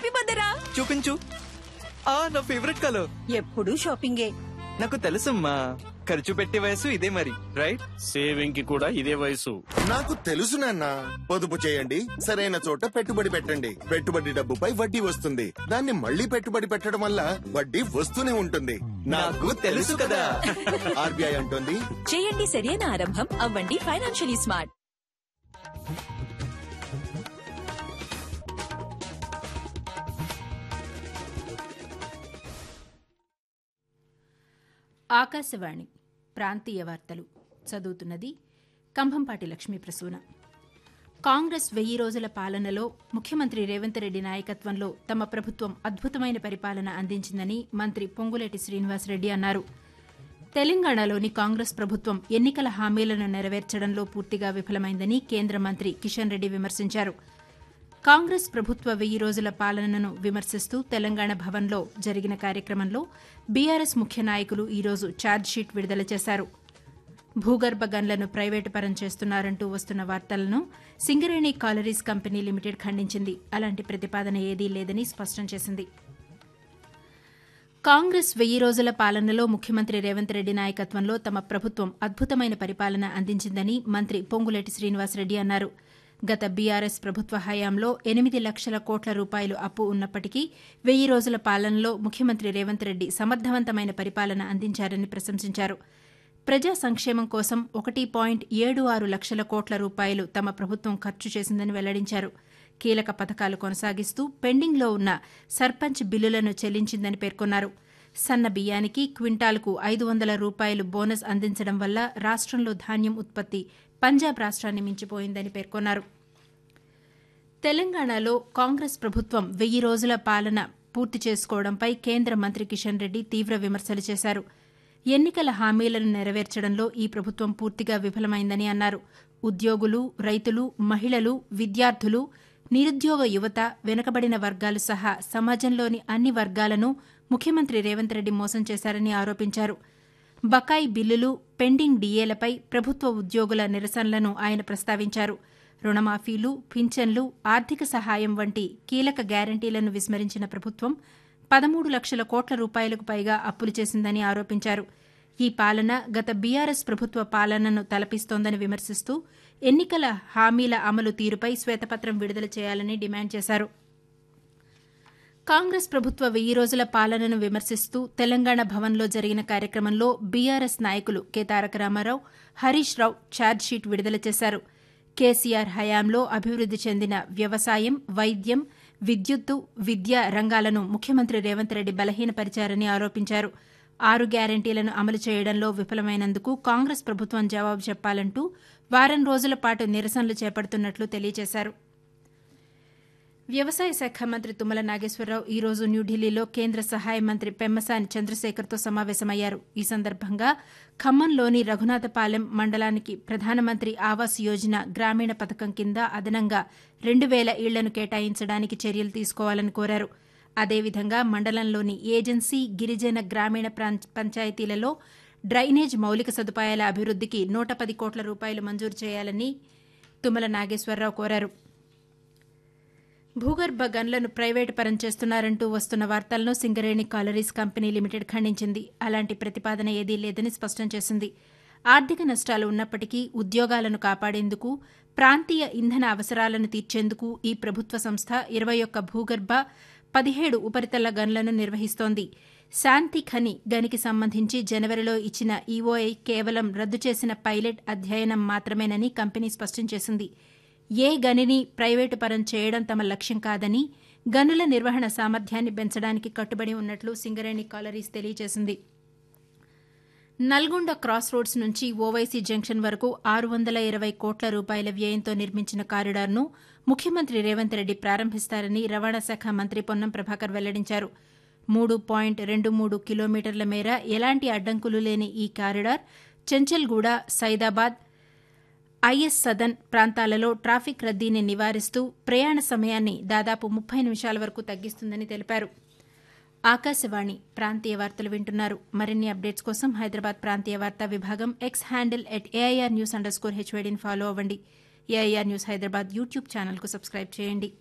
Happy birthday రా చూపించు ఆ నా ఫేవరెట్ కలర్ ఎప్పుడు షాపింగే నాకు తెలుసమ్మా ఖర్చు పెట్టే వయసు ఇదే మరి రైట్ సేవింగ్ కి కూడా ఇదే వయసు నాకు తెలుసు నాన్న పొదుపు చేయండి సరైన చోట పెట్టుబడి పెట్టండి పెట్టుబడి డబ్బుపై వడ్డీ వస్తుంది దాన్ని మళ్ళీ పెట్టుబడి పెట్టడం వల్ల వడ్డీ వస్తూనే ఉంటుంది నాకు తెలుసు కదా. ఆర్బీఐ అంటుంది చేయండి సరైన ఆరంభం అవ్వండి ఫైనాన్షియలీ స్మార్ట్ ఆకాశవాణి ప్రాంతీయ వార్తలు చదువుతున్నది కంభంపాటి లక్ష్మీ ప్రసూన కాంగ్రెస్ వెయ్యి రోజుల పాలనలో ముఖ్యమంత్రి రేవంత్ రెడ్డి నాయకత్వంలో తమ ప్రభుత్వం అద్భుతమైన పరిపాలన అందించిందని మంత్రి పొంగులేటి శ్రీనివాసరెడ్డి అన్నారు తెలంగాణలోని కాంగ్రెస్ ప్రభుత్వం ఎన్నికల హామీలను నెరవేర్చడంలో పూర్తిగా విఫలమైందని కేంద్ర మంత్రి కిషన్ రెడ్డి విమర్శించారు కాంగ్రెస్ ప్రభుత్వ వెయ్యి రోజుల పాలనను విమర్శిస్తూ తెలంగాణ భవన్లో జరిగిన కార్యక్రమంలో బీఆర్ఎస్ ముఖ్య నాయకులు ఈరోజు ఛార్జ్షీట్ విడుదల చేశారు భూగర్భ గన్లను ప్రైవేటు పరం చేస్తున్నారంటూ వస్తున్న వార్తలను సింగరేణి కాలరీస్ కంపెనీ లిమిటెడ్ ఖండించింది అలాంటి ప్రతిపాదన ఏదీ లేదని స్పష్టం చేసింది కాంగ్రెస్ వెయ్యి రోజుల పాలనలో ముఖ్యమంత్రి రేవంత్ రెడ్డి నాయకత్వంలో తమ ప్రభుత్వం అద్భుతమైన పరిపాలన అందించిందని మంత్రి పొంగులేటి శ్రీనివాసరెడ్డి అన్నారు గత బీఆర్ఎస్ ప్రభుత్వ హయాంలో ఎనిమిది లక్షల కోట్ల రూపాయలు అప్పు ఉన్నప్పటికీ వెయ్యి రోజుల పాలనలో ముఖ్యమంత్రి రేవంత్ రెడ్డి సమర్థవంతమైన పరిపాలన అందించారని ప్రశంసించారు ప్రజా సంక్షేమం కోసం ఒకటి పాయింట్ ఏడు ఆరు లక్షల కోట్ల రూపాయలు తమ ప్రభుత్వం ఖర్చు చేసిందని వెల్లడించారు కీలక పథకాలు కొనసాగిస్తూ పెండింగ్లో ఉన్న సర్పంచ్ బిల్లులను చెల్లించిందని పేర్కొన్నారు సన్న బియ్యానికి క్వింటాల్కు ఐదు వందల రూపాయలు బోనస్ అందించడం వల్ల రాష్టంలో ధాన్యం ఉత్పత్తి పంజాబ్ రాష్ట్రాన్ని మించిపోయిందని పేర్కొన్నారు తెలంగాణలో కాంగ్రెస్ ప్రభుత్వం వెయ్యి రోజుల పాలన పూర్తి చేసుకోవడంపై కేంద్ర మంత్రి కిషన్ రెడ్డి తీవ్ర విమర్శలు చేశారు ఎన్నికల హామీలను నెరవేర్చడంలో ఈ ప్రభుత్వం పూర్తిగా విఫలమైందని అన్నారు ఉద్యోగులు రైతులు మహిళలు విద్యార్థులు నిరుద్యోగ యువత వెనుకబడిన వర్గాలు సహా సమాజంలోని అన్ని వర్గాలను ముఖ్యమంత్రి రేవంత్ రెడ్డి మోసం చేశారని ఆరోపించారు బకాయి బిల్లులు పెండింగ్ డీఏలపై ప్రభుత్వ ఉద్యోగుల నిరసనలను ఆయన ప్రస్తావించారు రుణమాఫీలు పింఛన్లు ఆర్థిక సహాయం వంటి కీలక గ్యారంటీలను విస్మరించిన ప్రభుత్వం పదమూడు లక్షల కోట్ల రూపాయలకు పైగా అప్పులు చేసిందని ఆరోపించారు ఈ పాలన గత బీఆర్ఎస్ ప్రభుత్వ పాలనను తలపిస్తోందని విమర్శిస్తూ ఎన్నికల హామీల అమలు తీరుపై శ్వేతపత్రం విడుదల చేయాలని డిమాండ్ చేశారు కాంగ్రెస్ ప్రభుత్వ వెయ్యి రోజుల పాలనను విమర్శిస్తూ తెలంగాణ భవన్లో జరిగిన కార్యక్రమంలో బీఆర్ఎస్ నాయకులు కె తారక రామారావు హరీష్ రావు ఛార్జ్షీట్ విడుదల చేశారు కేసీఆర్ హయాంలో అభివృద్ది చెందిన వ్యవసాయం వైద్యం విద్యుత్తు విద్య రంగాలను ముఖ్యమంత్రి రేవంత్ రెడ్డి బలహీనపరిచారని ఆరోపించారు ఆరు గ్యారంటీలను అమలు చేయడంలో విఫలమైనందుకు కాంగ్రెస్ ప్రభుత్వం జవాబు చెప్పాలంటూ వారం రోజుల పాటు నిరసనలు చేపడుతున్నట్లు తెలియజేశారు వ్యవసాయ శాఖ మంత్రి తుమ్మల నాగేశ్వరరావు ఈ రోజు న్యూఢిల్లీలో కేంద్ర సహాయ మంత్రి పెమ్మసాని చంద్రశేఖర్తో సమావేశమయ్యారు ఈ సందర్భంగా ఖమ్మంలోని రఘునాథపాలెం మండలానికి ప్రధానమంత్రి ఆవాస్ యోజన గ్రామీణ పథకం కింద అదనంగా రెండు వేల ఇళ్లను కేటాయించడానికి చర్యలు తీసుకోవాలని కోరారు అదేవిధంగా మండలంలోని ఏజెన్సీ గిరిజన గ్రామీణ ప్రాంత పంచాయతీలలో డ్రైనేజ్ మౌలిక సదుపాయాల అభివృద్దికి నూట పది కోట్ల రూపాయలు మంజూరు చేయాలని తుమ్మల నాగేశ్వరరావు కోరారు భూగర్భ గన్లను ప్రైవేటు పరం చేస్తున్నారంటూ వస్తున్న వార్తలను సింగరేణి కాలరీస్ కంపెనీ లిమిటెడ్ ఖండించింది అలాంటి ప్రతిపాదన ఏదీ లేదని స్పష్టం చేసింది ఆర్థిక నష్టాలు ఉన్నప్పటికీ ఉద్యోగాలను కాపాడేందుకు ప్రాంతీయ ఇంధన అవసరాలను తీర్చేందుకు ఈ ప్రభుత్వ సంస్థ ఇరవై ఒక్క భూగర్భ పదిహేడు ఉపరితల గన్లను నిర్వహిస్తోంది శాంతి ఖని గనికి సంబంధించి జనవరిలో ఇచ్చిన ఈఓఐ కేవలం రద్దు చేసిన పైలట్ అధ్యయనం మాత్రమేనని కంపెనీ స్పష్టం చేసింది ఏ గనిని ప్రైవేటు పరం చేయడం తమ లక్ష్యం కాదని గనుల నిర్వహణ సామర్థ్యాన్ని పెంచడానికి కట్టుబడి ఉన్నట్లు సింగరేణి కాలరీస్ తెలియజేసింది నల్గొండ క్రాస్ రోడ్స్ నుంచి ఓవైసీ జంక్షన్ వరకు ఆరు వందల ఇరవై కోట్ల రూపాయల వ్యయంతో నిర్మించిన కారిడార్ను ముఖ్యమంత్రి రేవంత్ రెడ్డి ప్రారంభిస్తారని రవాణా శాఖ మంత్రి పొన్నం ప్రభాకర్ వెల్లడించారు మూడు పాయింట్ రెండు మూడు కిలోమీటర్ల మేర ఎలాంటి అడ్డంకులు లేని ఈ కారిడార్ చెంచల్గూడ సైదాబాద్ ఐఎస్ సదన్ ప్రాంతాలలో ట్రాఫిక్ రద్దీని నివారిస్తూ ప్రయాణ సమయాన్ని దాదాపు ముప్పై నిమిషాల వరకు తగ్గిస్తుందని తెలిపారు ఆకాశవాణి ప్రాంతీయ వార్తలు వింటున్నారు మరిన్ని అప్డేట్స్ కోసం హైదరాబాద్ ప్రాంతీయ వార్తా విభాగం X handle at AIR news underscore హెచ్వైడీని ఫాలో అవ్వండి ఏఐఆర్ న్యూస్ హైదరాబాద్ యూట్యూబ్ ఛానల్కు సబ్స్క్రైబ్ చేయండి